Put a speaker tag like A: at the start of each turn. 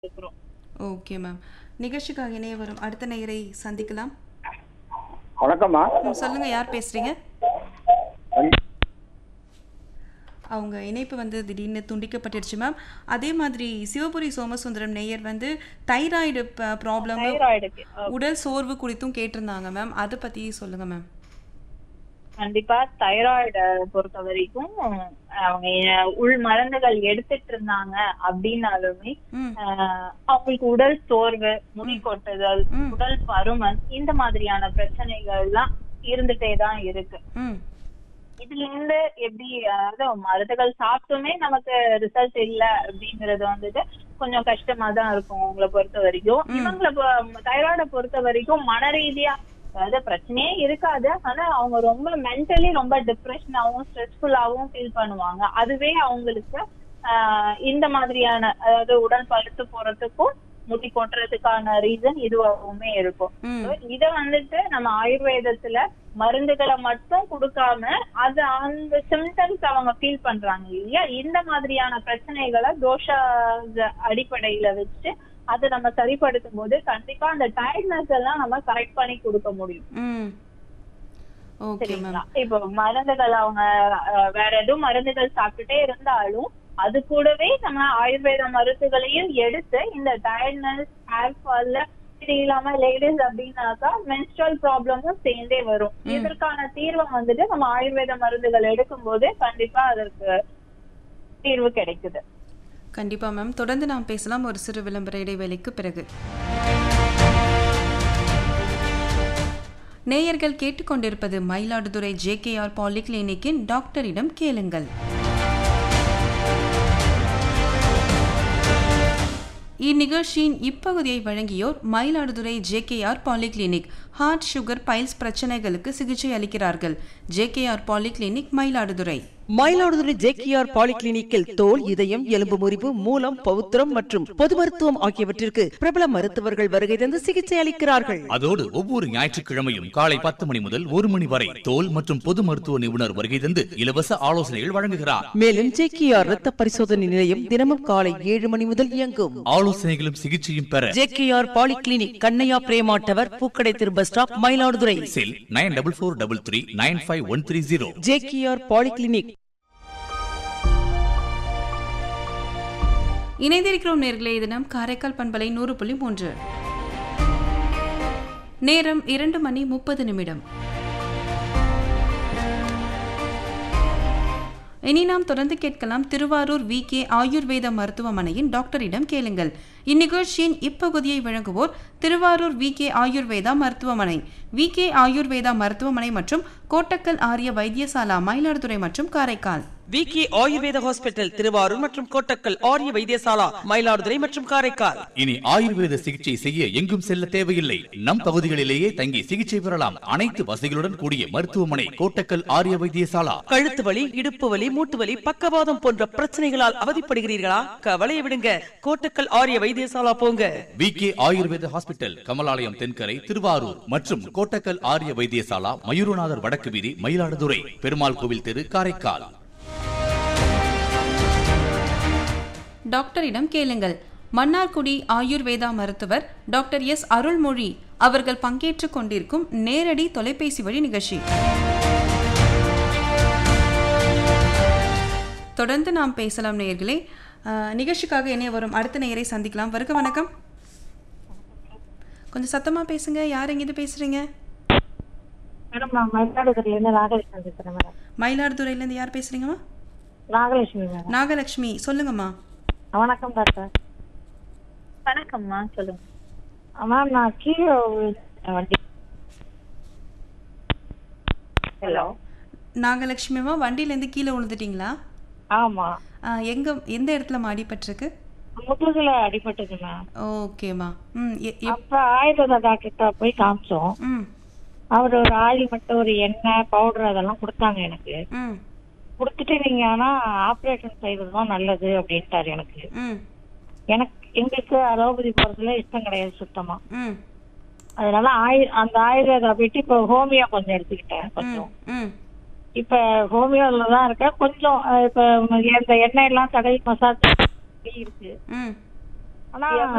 A: இருக்கிறோம்
B: okay ma'am நிகழ்ச்சிக்காக இணைய வரும் அடுத்த நேயரை சந்திக்கலாம்
C: வணக்கம்மா
B: ம், சொல்லுங்க யார் பேசுறீங்க அவங்க இணைப்பு வந்து திடீர்னு துண்டிக்கப்பட்டுருச்சு மேம் அதே மாதிரி சிவபுரி சோமசுந்தரம் நேயர் வந்து தைராய்டு ப்ராப்ளம்
A: தைராய்டுக்கு
B: உடல் சோர்வு குறித்தும் கேட்டிருந்தாங்க மேம் அதை பத்தி சொல்லுங்க மேம்
A: கண்டிப்பா தைராய்டை பொறுத்த வரைக்கும் அவங்க உள் மருந்துகள் எடுத்துட்டு இருந்தாங்க அப்படின்னாலுமே
B: ம்
A: ஆஹ் அவங்களுக்கு உடல் சோர்வு முடி கொட்டுதல்
B: ம்.
A: உடல் பருமன் இந்த மாதிரியான பிரச்சனைகள் எல்லாம் இருந்துட்டே தான் இருக்கு
B: ம்
A: இதுல இருந்து எப்படி அதாவது மருந்துகள் சாப்பிட்டுமே நமக்கு ரிசல்ட் இல்ல அப்படிங்கறது வந்துட்டு கொஞ்சம் கஷ்டமா தான் இருக்கும் உங்களை பொறுத்த வரைக்கும் இவங்களை தைராய்டை பொறுத்த வரைக்கும் மன ரீதியா அதாவது பிரச்சனையே இருக்காது ஆனா அவங்க ரொம்ப மென்டலி ரொம்ப டிப்ரெஷனாவும் ஸ்ட்ரெஸ்ஃபுல்லாவும் ஃபீல் பண்ணுவாங்க அதுவே அவங்களுக்கு ஆஹ் இந்த மாதிரியான அதாவது உடல் பழுத்து போறதுக்கும் முடி கொட்டுறதுக்கான ரீசன் இதுவாகவுமே இருக்கும்
B: ம்
A: So, இத வந்துட்டு நம்ம ஆயுர்வேதத்துல மருந்துகளை மட்டும் கொடுக்காம அது அந்த சிம்டம்ஸ் அவங்க ஃபீல் பண்றாங்க இல்லையா இந்த மாதிரியான பிரச்சனைகளை தோஷ அடிப்படையில வச்சு அதை நம்ம சரிப்படுத்தும் போது கண்டிப்பா அந்த டயர்ட்னஸ் எல்லாம் நம்ம கரெக்ட் பண்ணி கொடுக்க முடியும்
B: ம் ஓகே மேம்
A: சரிங்களா இப்போ மருந்துகள் அவங்க அஹ், வேற எதுவும் மருந்துகள் சாப்பிட்டுட்டே இருந்தாலும் அது கூடவே நம்ம ஆயுர்வேத மருந்துகளையும் எடுத்து இந்த டயர்ட்னஸ் ஹேர் ஃபால்ல இது இல்லாம லேடிஸ் அப்படின்னாக்கா மென்ஸ்ட்ரல் ப்ராப்ளமும் சேர்ந்தே வரும் இதற்கான தீர்வை வந்துட்டு நம்ம ஆயுர்வேத மருந்துகள் எடுக்கும்போது கண்டிப்பா அதற்கு தீர்வு கிடைக்குது
B: கண்டிப்பா மேம் தொடர்ந்து நாம் பேசலாம் ஒரு சிறு விளம்பர இடைவேளைக்கு பிறகு நேயர்கள் கேட்டுக்கொண்டிருப்பது மயிலாடுதுறை ஜேகேஆர் பாலிகிளினிக்கின் டாக்டரிடம் கேளுங்கள் இந்நிகழ்ச்சியின் இப்பகுதியை வழங்கியோர் Mayiladuthurai JKR polyclinic heart sugar piles பிரச்சனைகளுக்கு சிகிச்சை அளிக்கிறார்கள் JKR polyclinic Mayiladuthurai
D: Mayiladuthurai JKR பாலிகிளினிக்கில் தோல் இதயம் எலும்பு முறிவு மூலம் பௌத்திரம் மற்றும் பொது மருத்துவம் ஆகியவற்றிற்கு பிரபல மருத்துவர்கள் வருகை தந்து சிகிச்சை அளிக்கிறார்கள்
E: அதோடு ஒவ்வொரு ஞாயிற்றுக்கிழமையும் காலை பத்து மணி முதல் ஒரு மணி வரை தோல் மற்றும் பொது மருத்துவ நிபுணர் வருகை தந்து இலவச ஆலோசனைகள் வழங்குகிறார்
D: மேலும் ஜேகேஆர் இரத்த பரிசோதனை நிலையம் தினமும் காலை ஏழு மணி முதல் இயங்கும்
E: ஆலோசனைகளும் சிகிச்சையும் பெற
D: ஜேகேஆர் பாலிகிளினிக் கண்ணையா பிரேமாட்டவர் பூக்கடை திரு bus stop Mayiladuthurai
E: cell nine double four double three nine five one three zero
D: JKR polyclinic
B: இணைந்திருக்கிறோம் நேர்களே இது நம் காரைக்கால் பண்பலை நூறு புள்ளி மூன்று நேரம் இரண்டு மணி முப்பது நிமிடம் இனி நாம் தொடர்ந்து கேட்கலாம் திருவாரூர் வி கே ஆயுர்வேத மருத்துவமனையின் டாக்டரிடம் கேளுங்கள் இந்நிகழ்ச்சியின் இப்பகுதியை வழங்குவோர் திருவாரூர் வி கே ஆயுர்வேதா மருத்துவமனை வி கே ஆயுர்வேதா மருத்துவமனை மற்றும் கோட்டக்கல் ஆரிய வைத்தியசாலா மயிலாடுதுறை மற்றும் காரைக்கால்
D: விகே ஆயுர்வேத ஹாஸ்பிட்டல் திருவாரூர் மற்றும் கோட்டக்கல் ஆரிய வைத்தியசாலா மயிலாடுதுறை மற்றும் காரைக்கால்
E: இனி ஆயுர்வேத சிகிச்சை செய்ய எங்கும் செல்ல தேவையில்லை நம் பகுதிகளிலேயே தங்கி சிகிச்சை பெறலாம் அனைத்து வசதிகளுடன் கூடிய மருத்துவமனை கோட்டக்கல் ஆரிய வைத்தியசாலா
D: கழுத்து வலி இடுப்பு வலி மூட்டு வலி பக்கவாதம் போன்ற பிரச்சனைகளால் அவதிப்படுகிறீர்களா கவலையை விடுங்க கோட்டக்கல் ஆரிய வைத்தியசாலா போங்க
E: V K Ayurveda hospital Kamalalayam Thenkarai Thiruvarur மற்றும் கோட்டக்கல் ஆரிய வைத்தியசாலா மயூரநாதர் வடக்கு வீதி மயிலாடுதுறை பெருமாள் கோவில் தெரு காரைக்கால்
B: டாக்டரிடம் கேளுங்கள் மன்னார்குடி ஆயுர்வேதா மருத்துவர் டாக்டர் எஸ் அருள்மொழி அவர்கள் பங்கேற்றுக் கொண்டிருக்கும் நேரடி தொலைபேசி வழி நிகழ்ச்சி தொடர்ந்து நாம் பேசலாம் நேயர்களே அஹ், நிகழ்ச்சிக்காக இணைய வரும் அடுத்த நேயரை சந்திக்கலாம் வருக வணக்கம் கொஞ்சம் சத்தமா பேசுங்க யார் எங்கிட்டு பேசுறீங்க
F: மேடம் நான் மயிலாடுதுறையில இருந்து நாகலட்சுமி பேசுறேன் மேடம்
B: மயிலாடுதுறையிலேருந்து யார் பேசுறீங்கம்மா
F: நாகலட்சுமி மேடம்
B: நாகலட்சுமி சொல்லுங்கம்மா
F: வணக்கம் டாக்டர்
A: வணக்கம்மா சொல்லுங்க
F: மேம் நான் கீழே விழுந்துட்டேன் வண்டி ஹலோ
B: நாகலட்சுமிமா வண்டியிலேருந்து கீழே விழுந்துட்டீங்களா
F: ஆமா
B: அஹ், எங்க எந்த இடத்துல மாடிப்பட்டிருக்கு
F: முதுகுல அடிபட்டது மேம்
B: ஓகேம்மா ம் எ- எப்-
F: அப்ப ஆயுர்வேத டாக்டர்கிட்ட போய் காமிச்சோம்
B: ம்
F: அவர் ஒரு ஆயில் மட்டும் ஒரு எண்ணெய் பவுடர் அதெல்லாம் கொடுத்தாங்க எனக்கு
B: ம்
F: கொடுத்துட்டு நீங்க ஆனா ஆப்ரேஷன் செய்வது தான் நல்லது அப்படின்ட்டாரு எனக்கு
B: ம்
F: எனக்கு எங்களுக்கு அலோபதி போறதுல இஷ்டம் கிடையாது சுத்தமா
B: ம்
F: அதனால ஆயு அந்த ஆயுர்வேதா போயிட்டு இப்ப ஹோமியோ கொஞ்சம் எடுத்துக்கிட்டேன் கொஞ்சம்
B: ம்
F: இப்ப ஹோமியோல தான் இருக்கேன் கொஞ்சம் அஹ், இப்ப இந்த எண்ணெய் எல்லாம் தடவி மசாஜ் இருக்கு
B: ம்
F: ஆனா